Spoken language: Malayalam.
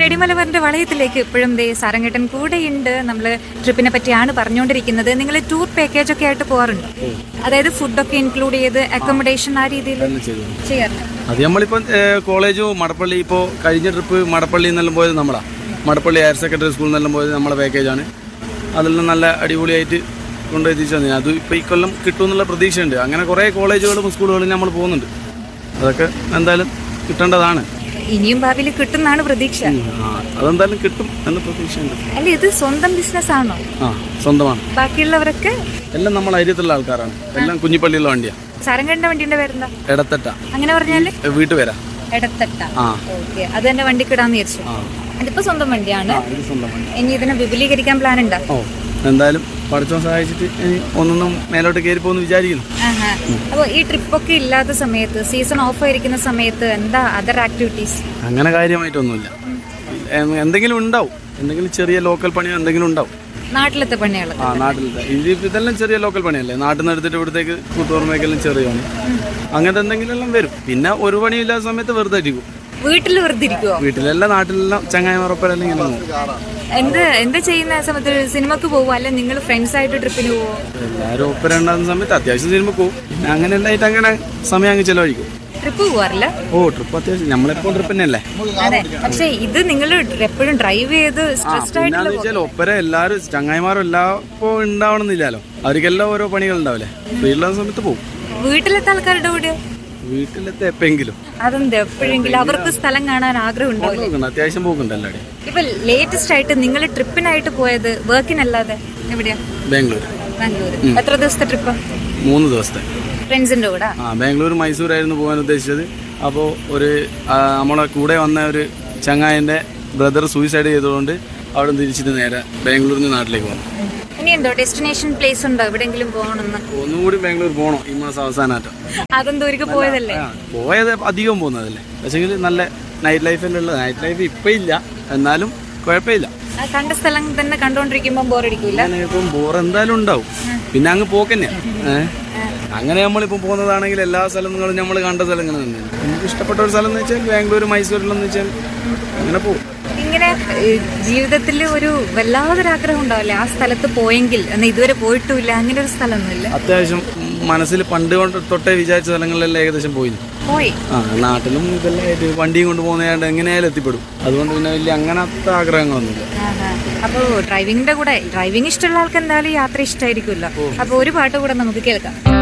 വെടിമലവറിന്റെ വളയത്തിലേക്ക് ഇപ്പോഴും ദേ സാരംഗേട്ടൻ കൂടെയുണ്ട് നമ്മൾ ട്രിപ്പിനെ പറ്റിയാണ് പറഞ്ഞുകൊണ്ടിരിക്കുന്നത് നിങ്ങൾ ടൂർ പാക്കേജ് ഒക്കെ ആയിട്ട് പോകാറുണ്ട് അതായത് ഫുഡൊക്കെ ഇൻക്ലൂഡ് ചെയ്ത് അക്കോമഡേഷൻ ആ രീതിയിൽ എല്ലാം ചെയ്തു ചെയ്യാറുണ്ട് അത് നമ്മളിപ്പോൾ കോളേജും മടപ്പള്ളി ഇപ്പോൾ കഴിഞ്ഞ ട്രിപ്പ് മടപ്പള്ളി എന്നെല്ലാം പോയത് നമ്മളാ മടപ്പള്ളി ഹയർ സെക്കൻഡറി സ്കൂളിൽ നിന്നെല്ലാം പോയത് നമ്മളെ പാക്കേജാണ് അതെല്ലാം നല്ല അടിപൊളിയായിട്ട് കൊണ്ടെത്തിച്ചു തന്നെ അത് ഇപ്പോൾ ഈ കൊല്ലം കിട്ടുമെന്നുള്ള പ്രതീക്ഷയുണ്ട് അങ്ങനെ കുറേ കോളേജുകളും സ്കൂളുകളും നമ്മൾ പോകുന്നുണ്ട് അതൊക്കെ എന്തായാലും കിട്ടേണ്ടതാണ് ഇനിയും ഭാവിയിൽ കിട്ടുന്നാണ് പ്രതീക്ഷ ആ അതെന്തായാലും കിട്ടും എന്ന് പ്രതീക്ഷയുണ്ട് അല്ല ഇത് സ്വന്തം ബിസിനസ് ആണോ ആ സ്വന്തമാണ് ബാക്കിയുള്ളവരൊക്കെ എല്ലാം നമ്മൾ അരിയത്തുള്ള ആൾക്കാരാണ് എല്ലാം കുഞ്ഞിപ്പള്ളിയുള്ള വണ്ടിയാണ് സാരംഗേട്ടന്റെ വണ്ടിന്റെ പേരെന്താ ഇടത്തട്ട അങ്ങനെ പറഞ്ഞാല് വീട്ടുപേരാ എടത്തട്ട ആ ഓക്കെ അത് തന്നെ വണ്ടിക്കിടാന്ന് വിചാരിച്ചു ആ ഇതിപ്പോ സ്വന്തം വണ്ടിയാണ് ആ, ഇത് സ്വന്തം വണ്ടി ഇനി ഇതിനെ വിപുലീകരിക്കാൻ പ്ലാൻ ഉണ്ടോ ഓ എന്തായാലും പഠിച്ചോൻ സഹായിച്ചിട്ട് ഇനി ഒന്നൊന്നും മേലോട്ട് കയറി പോകുന്നു വിചാരിക്കുന്നു അപ്പോൾ ഈ ട്രിപ്പൊക്കെ ഇല്ലാത്ത സമയത്ത് സീസൺ ഓഫ് ആയിരിക്കുന്ന സമയത്ത് എന്താ അതർ ആക്ടിവിറ്റീസ് അങ്ങനെ കാര്യമായിട്ടൊന്നുമില്ല എ- എന്തെങ്കിലും ഉണ്ടാവും എന്തെങ്കിലും ചെറിയ ലോക്കൽ പണിയോ എന്തെങ്കിലും ഉണ്ടാവും നാട്ടിലത്തെ പണികൾ ആ നാട്ടിലത്തെ ഇത് ഇതെല്ലാം ചെറിയ ലോക്കൽ പണിയല്ലേ നാട്ടിൽ നിന്ന് എടുത്തിട്ട് ഇവിടത്തേക്ക് കൂത്തുപറമ്പേക്കെല്ലാം ചെറിയ പണി അങ്ങനത്തെ എന്തെങ്കിലും എല്ലാം വരും പിന്നെ ഒരു പണിയില്ലാത്ത സമയത്ത് വെറുതെ അടിക്കും വീട്ടിൽ വെറുതെ ഇരിക്കുവോ വീട്ടിലെല്ലാം നാട്ടിലെല്ലാം ചങ്ങായിമാരൊപ്പം ഇങ്ങനെ പോകും എന്ത് എന്ത് ചെയ്യുന്ന സമയത്ത് സിനിമക്ക് പോവോ അല്ലെ നിങ്ങൾ ഫ്രണ്ട്സ് ആയിട്ട് ട്രിപ്പിന് പോവോ എല്ലാവരും ഒപ്പം ഉണ്ടാകുന്ന സമയത്ത് അത്യാവശ്യം സിനിമ പോകും പിന്നെ അങ്ങനെ എല്ലായിട്ട് അങ്ങനെ സമയം അങ്ങ് ചിലവഴിക്കും ട്രിപ്പ് പോവാറില്ല ഓ ട്രിപ്പ് അത്യാവശ്യം നമ്മളെപ്പോൾ ട്രിപ്പ് തന്നെയല്ലേ അതെ പക്ഷെ ഇത് നിങ്ങൾ എപ്പോഴും ഡ്രൈവ് ചെയ്ത് സ്ട്രെസ്ഡ് ആയിട്ട് പിന്നാന്ന് വെച്ചാൽ ഒപ്പര എല്ലാവരും ചങ്ങായിമാരും എല്ലാപ്പോൾ ഉണ്ടാവണമെന്നില്ലല്ലോ അവർക്കെല്ലാം ഓരോ പണികൾ ഉണ്ടാവില്ലേ ഫ്രീയുള്ള സമയത്ത് പോകും വീട്ടിലത്തെ ആൾക്കാരുടെ കൂടെ വീട്ടിലത്തെ എപ്പെങ്കിലും അതെന്ത് എപ്പോഴെങ്കിലും അവർക്ക് സ്ഥലം കാണാൻ ആഗ്രഹം ഉണ്ടാവില്ലേ പോകുന്നുണ്ട് അത്യാവശ്യം പോകുന്നുണ്ട് എല്ലാവരും ഇപ്പൊ ലേറ്റസ്റ്റ് ആയിട്ട് നിങ്ങൾ ട്രിപ്പിനായിട്ട് പോയത് വർക്കിനല്ലാതെ എവിടെയാ ബാംഗ്ലൂർ ബാംഗ്ലൂർ എത്ര ദിവസത്തെ ട്രിപ്പ് മൂന്ന് ദിവസത്തെ ഫ്രണ്ട്സിന്റെ കൂടെ ആ ബാംഗ്ലൂർ മൈസൂരായിരുന്നു പോകാൻ ഉദ്ദേശിച്ചത് അപ്പോൾ ഒരു ആ, നമ്മളെ കൂടെ വന്ന ഒരു ചങ്ങായൻ്റെ ബ്രദർ സൂയിസൈഡ് ചെയ്തതുകൊണ്ട് അവിടെ നിന്ന് തിരിച്ചിട്ട് നേരെ ബാംഗ്ലൂരിൽ നിന്ന് നാട്ടിലേക്ക് വന്നു ഇനി എന്തോ ഡെസ്റ്റിനേഷൻ പ്ലേസ് ഉണ്ടോ എവിടെയെങ്കിലും പോകണമെന്ന് ഒന്നുകൂടി ബാംഗ്ലൂർ പോകണം ഈ മാസം അവസാനമായിട്ട് അതെന്തോ ഒരിക്കൽ പോയതല്ലേ ആ, പോയത് അധികം പോകുന്നതല്ലേ പക്ഷേങ്കിൽ നല്ല നൈറ്റ് ലൈഫിലുള്ള നൈറ്റ് ലൈഫ് ഇപ്പം ഇല്ല എന്നാലും കുഴപ്പമില്ല ആ കണ്ട സ്ഥലം തന്നെ കണ്ടോണ്ടിരിക്കുമ്പോൾ ബോറടിക്കൂല ഇപ്പം ബോർ എന്തായാലും ഉണ്ടാവും പിന്നെ അങ്ങ് പോക്കന്നെയാ ഏഹ് അങ്ങനെ നമ്മളിപ്പോൾ പോകുന്നതാണെങ്കിൽ എല്ലാ സ്ഥലങ്ങളും നമ്മൾ കണ്ട സ്ഥലങ്ങൾ തന്നെ നമുക്ക് ഇഷ്ടപ്പെട്ട ഒരു സ്ഥലം എന്ന് വെച്ചാൽ ബാംഗ്ലൂർ മൈസൂരിലെന്ന് വെച്ചാൽ അങ്ങനെ പോകും ഇങ്ങനെ ജീവിതത്തിൽ ഒരു വല്ലാതൊരാഗ്രഹം ഉണ്ടാവില്ലേ ആ സ്ഥലത്ത് പോയെങ്കിൽ എന്നാൽ ഇതുവരെ പോയിട്ടുമില്ല അങ്ങനെ ഒരു സ്ഥലമൊന്നുമില്ല അത്യാവശ്യം മനസ്സിൽ പണ്ട് കൊണ്ട് തൊട്ടേ വിചാരിച്ച സ്ഥലങ്ങളിലെല്ലാം ഏകദേശം പോയി പോയി ആ നാട്ടിലും ഇതെല്ലാം ആയിട്ട് വണ്ടിയും കൊണ്ട് പോകുന്നതായിട്ട് എങ്ങനെയായാലും എത്തിപ്പെടും അതുകൊണ്ട് പിന്നെ വലിയ അങ്ങനത്തെ ആഗ്രഹങ്ങളൊന്നുമില്ല അപ്പോൾ ഡ്രൈവിങ്ങിന്റെ കൂടെ ഡ്രൈവിംഗ് ഇഷ്ടമുള്ള ആൾക്ക് എന്തായാലും യാത്ര ഇഷ്ടമായിരിക്കുമല്ലോ അപ്പോൾ ഒരു പാട്ട് കൂടെ നമുക്ക് കേൾക്കാം